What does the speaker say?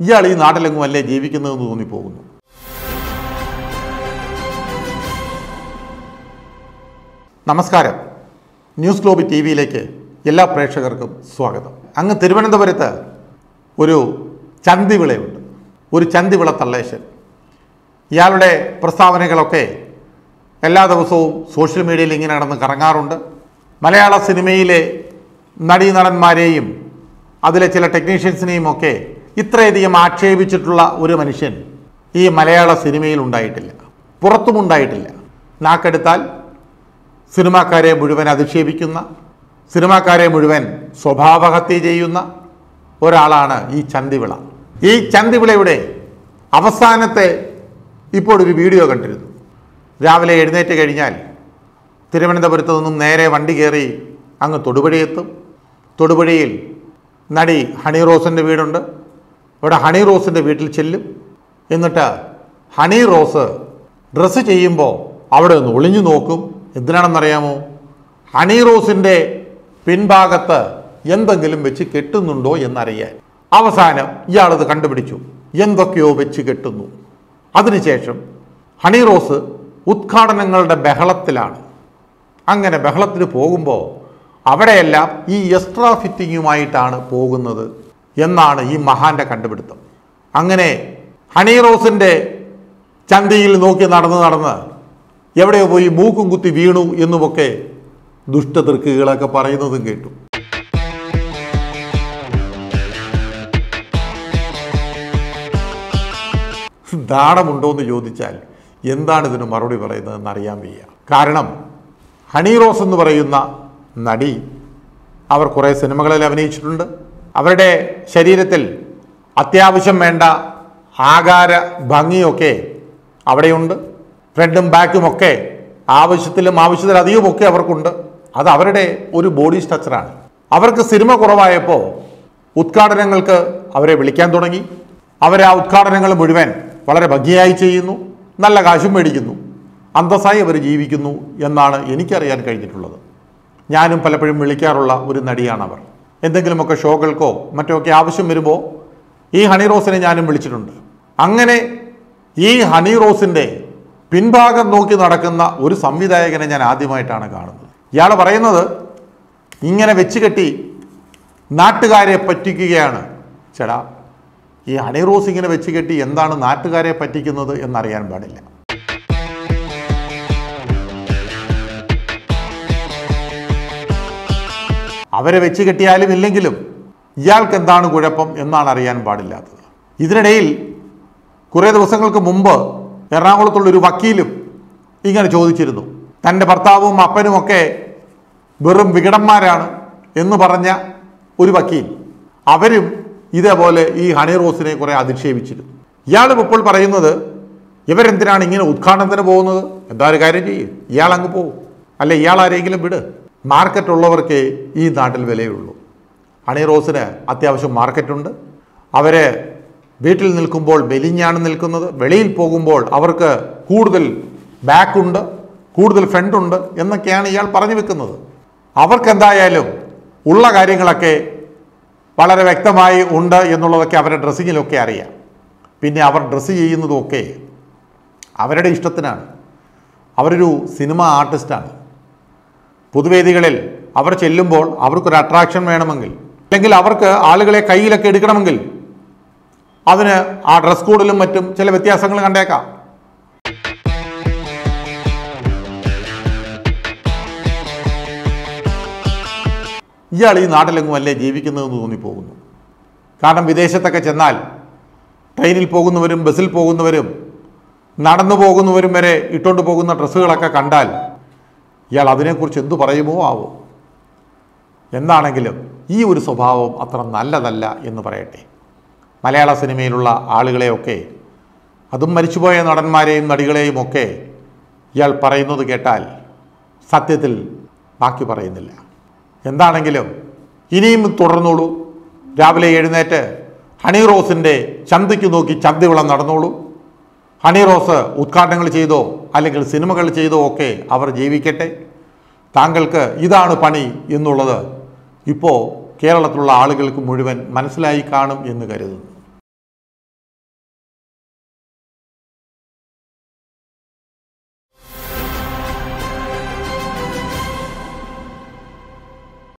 ഇയാൾ ഈ നാട്ടിലെങ്ങും അല്ലേ ജീവിക്കുന്നതെന്ന് തോന്നിപ്പോകുന്നു നമസ്കാരം ന്യൂസ് ഗ്ലോബി ടി വിയിലേക്ക് എല്ലാ പ്രേക്ഷകർക്കും സ്വാഗതം അങ്ങ് തിരുവനന്തപുരത്ത് ഒരു ചന്തിവിളയുണ്ട് ഒരു ചന്തിവിള തള്ളേശൻ ഇയാളുടെ പ്രസ്താവനകളൊക്കെ എല്ലാ ദിവസവും സോഷ്യൽ മീഡിയയിൽ ഇങ്ങനെ നടന്ന് കറങ്ങാറുണ്ട് മലയാള സിനിമയിലെ നടീനടന്മാരെയും അതിലെ ചില ടെക്നീഷ്യൻസിനെയും ഒക്കെ ഇത്രയധികം ആക്ഷേപിച്ചിട്ടുള്ള ഒരു മനുഷ്യൻ ഈ മലയാള സിനിമയിൽ ഉണ്ടായിട്ടില്ല പുറത്തും ഉണ്ടായിട്ടില്ല നാക്കെടുത്താൽ സിനിമാക്കാരെ മുഴുവൻ അധിക്ഷേപിക്കുന്ന സിനിമാക്കാരെ മുഴുവൻ സ്വഭാവഹത്യ ചെയ്യുന്ന ഒരാളാണ് ഈ ചന്തിവിള ഈ ചന്തിവിളയുടെ അവസാനത്തെ ഇപ്പോൾ ഒരു വീഡിയോ കണ്ടിരുന്നു രാവിലെ എഴുന്നേറ്റ് കഴിഞ്ഞാൽ തിരുവനന്തപുരത്ത് നിന്നും നേരെ വണ്ടി കയറി അങ്ങ് തൊടുപുഴയെത്തും തൊടുപുഴയിൽ നടി ഹണി റോസിൻ്റെ വീടുണ്ട് ഇവിടെ ഹണി റോസിൻ്റെ വീട്ടിൽ ചെല്ലും എന്നിട്ട് ഹണി റോസ് ഡ്രസ്സ് ചെയ്യുമ്പോൾ അവിടെ ഒന്ന് ഒളിഞ്ഞു നോക്കും എന്തിനാണെന്നറിയാമോ ഹണി റോസിൻ്റെ പിൻഭാഗത്ത് എന്തെങ്കിലും വെച്ച് കെട്ടുന്നുണ്ടോ എന്നറിയാൻ അവസാനം ഇയാളത് കണ്ടുപിടിച്ചു എന്തൊക്കെയോ വെച്ച് കെട്ടുന്നു അതിനുശേഷം ഹണി റോസ് ഉദ്ഘാടനങ്ങളുടെ ബഹളത്തിലാണ് അങ്ങനെ ബഹളത്തിന് പോകുമ്പോൾ അവിടെയെല്ലാം ഈ എക്സ്ട്രാ ഫിറ്റിങ്ങുമായിട്ടാണ് പോകുന്നത് എന്നാണ് ഈ മഹാന്റെ കണ്ടുപിടുത്തം അങ്ങനെ ഹണി റോസിൻ്റെ ചന്തയിൽ നോക്കി നടന്ന് നടന്ന് എവിടെയോ പോയി മൂക്കും കുത്തി വീണു എന്നുമൊക്കെ ദുഷ്ടതൃക്കുകളൊക്കെ പറയുന്നതും കേട്ടു നാണമുണ്ടോ എന്ന് ചോദിച്ചാൽ എന്താണ് ഇതിന് മറുപടി പറയുന്നതെന്ന് അറിയാൻ വയ്യ കാരണം ഹണി റോസ് എന്ന് പറയുന്ന നടി അവർ കുറേ സിനിമകളിൽ അഭിനയിച്ചിട്ടുണ്ട് അവരുടെ ശരീരത്തിൽ അത്യാവശ്യം വേണ്ട ആകാര ഭംഗിയൊക്കെ അവിടെയുണ്ട് ഫ്രണ്ടും ബാക്കും ഒക്കെ ആവശ്യത്തിലും ആവശ്യത്തിലധികവും ഒക്കെ അവർക്കുണ്ട് അത് അവരുടെ ഒരു ബോഡി സ്ട്രക്ചറാണ് അവർക്ക് സിനിമ കുറവായപ്പോൾ ഉദ്ഘാടനങ്ങൾക്ക് അവരെ വിളിക്കാൻ തുടങ്ങി അവർ ആ ഉദ്ഘാടനങ്ങൾ മുഴുവൻ വളരെ ഭംഗിയായി ചെയ്യുന്നു നല്ല കാശും മേടിക്കുന്നു അന്തസ്സായി അവർ ജീവിക്കുന്നു എന്നാണ് എനിക്കറിയാൻ കഴിഞ്ഞിട്ടുള്ളത് ഞാനും പലപ്പോഴും വിളിക്കാറുള്ള ഒരു നടിയാണ് അവർ എന്തെങ്കിലുമൊക്കെ ഷോകൾക്കോ മറ്റോ ഒക്കെ ആവശ്യം വരുമ്പോൾ ഈ ഹണി റോസിനെ ഞാനും വിളിച്ചിട്ടുണ്ട് അങ്ങനെ ഈ ഹണി റോസിൻ്റെ പിൻഭാഗം നോക്കി നടക്കുന്ന ഒരു സംവിധായകനെ ഞാൻ ആദ്യമായിട്ടാണ് കാണുന്നത് ഇയാൾ പറയുന്നത് ഇങ്ങനെ വെച്ച് കെട്ടി നാട്ടുകാരെ പറ്റിക്കുകയാണ് ചേടാ ഈ ഹണി റോസ് ഇങ്ങനെ വെച്ച് കെട്ടി എന്താണ് നാട്ടുകാരെ പറ്റിക്കുന്നത് എന്നറിയാൻ പാടില്ല അവരെ വെച്ച് കെട്ടിയാലും ഇല്ലെങ്കിലും ഇയാൾക്ക് എന്താണ് കുഴപ്പം എന്നാണ് അറിയാൻ പാടില്ലാത്തത് ഇതിനിടയിൽ കുറേ ദിവസങ്ങൾക്ക് മുമ്പ് എറണാകുളത്തുള്ളൊരു വക്കീലും ഇങ്ങനെ ചോദിച്ചിരുന്നു തൻ്റെ ഭർത്താവും അപ്പനുമൊക്കെ വെറും വികടന്മാരാണ് എന്ന് പറഞ്ഞ ഒരു വക്കീൽ അവരും ഇതേപോലെ ഈ ഹണി റോസിനെ കുറേ അധിക്ഷേപിച്ചിരുന്നു ഇയാളും ഇപ്പോൾ പറയുന്നത് ഇവരെന്തിനാണ് ഇങ്ങനെ ഉദ്ഘാടനത്തിന് പോകുന്നത് എന്താ ഒരു കാര്യം ചെയ്യും ഇയാൾ അങ്ങ് പോകും അല്ല ഇയാൾ ആരെങ്കിലും വിട് മാർക്കറ്റ് ഉള്ളവർക്ക് ഈ നാട്ടിൽ വിലയുള്ളൂ ഹണി റോസിന് അത്യാവശ്യം മാർക്കറ്റുണ്ട് അവർ വീട്ടിൽ നിൽക്കുമ്പോൾ മെലിഞ്ഞാണ് നിൽക്കുന്നത് വെളിയിൽ പോകുമ്പോൾ അവർക്ക് കൂടുതൽ ബാക്കുണ്ട് കൂടുതൽ ഫ്രണ്ടുണ്ട് എന്നൊക്കെയാണ് ഇയാൾ പറഞ്ഞു വെക്കുന്നത് അവർക്ക് എന്തായാലും ഉള്ള കാര്യങ്ങളൊക്കെ വളരെ വ്യക്തമായി ഉണ്ട് എന്നുള്ളതൊക്കെ അവരുടെ ഡ്രസ്സിങ്ങിലൊക്കെ അറിയാം പിന്നെ അവർ ഡ്രസ്സ് ചെയ്യുന്നതുമൊക്കെ അവരുടെ ഇഷ്ടത്തിനാണ് അവരൊരു സിനിമ ആർട്ടിസ്റ്റാണ് പൊതുവേദികളിൽ അവർ ചെല്ലുമ്പോൾ അവർക്കൊരു അട്രാക്ഷൻ വേണമെങ്കിൽ അല്ലെങ്കിൽ അവർക്ക് ആളുകളെ കയ്യിലൊക്കെ എടുക്കണമെങ്കിൽ അതിന് ആ ഡ്രസ് കോഡിലും മറ്റും ചില വ്യത്യാസങ്ങൾ കണ്ടേക്കാം ഇയാൾ ഈ നാട്ടിലെങ്ങും അല്ലേ ജീവിക്കുന്നതെന്ന് തോന്നിപ്പോകുന്നു കാരണം വിദേശത്തൊക്കെ ചെന്നാൽ ട്രെയിനിൽ പോകുന്നവരും ബസ്സിൽ പോകുന്നവരും നടന്നു പോകുന്നവരും വരെ ഇട്ടുകൊണ്ട് പോകുന്ന ഡ്രസ്സുകളൊക്കെ കണ്ടാൽ ഇയാൾ അതിനെക്കുറിച്ച് എന്തു പറയുമോ ആവോ എന്താണെങ്കിലും ഈ ഒരു സ്വഭാവം അത്ര നല്ലതല്ല എന്ന് പറയട്ടെ മലയാള സിനിമയിലുള്ള ആളുകളെയൊക്കെ അതും മരിച്ചുപോയ നടന്മാരെയും നടികളെയും ഒക്കെ ഇയാൾ പറയുന്നത് കേട്ടാൽ സത്യത്തിൽ ബാക്കി പറയുന്നില്ല എന്താണെങ്കിലും ഇനിയും തുടർന്നോളൂ രാവിലെ എഴുന്നേറ്റ് ഹണി റോസിൻ്റെ ചന്തയ്ക്ക് നോക്കി ചന്തവിളം നടന്നോളൂ ഹണി റോസ് ഉദ്ഘാടനങ്ങൾ ചെയ്തോ അല്ലെങ്കിൽ സിനിമകൾ ചെയ്തോ ഒക്കെ അവർ ജീവിക്കട്ടെ താങ്കൾക്ക് ഇതാണ് പണി എന്നുള്ളത് ഇപ്പോൾ കേരളത്തിലുള്ള ആളുകൾക്ക് മുഴുവൻ മനസ്സിലായി കാണും എന്ന് കരുതുന്നു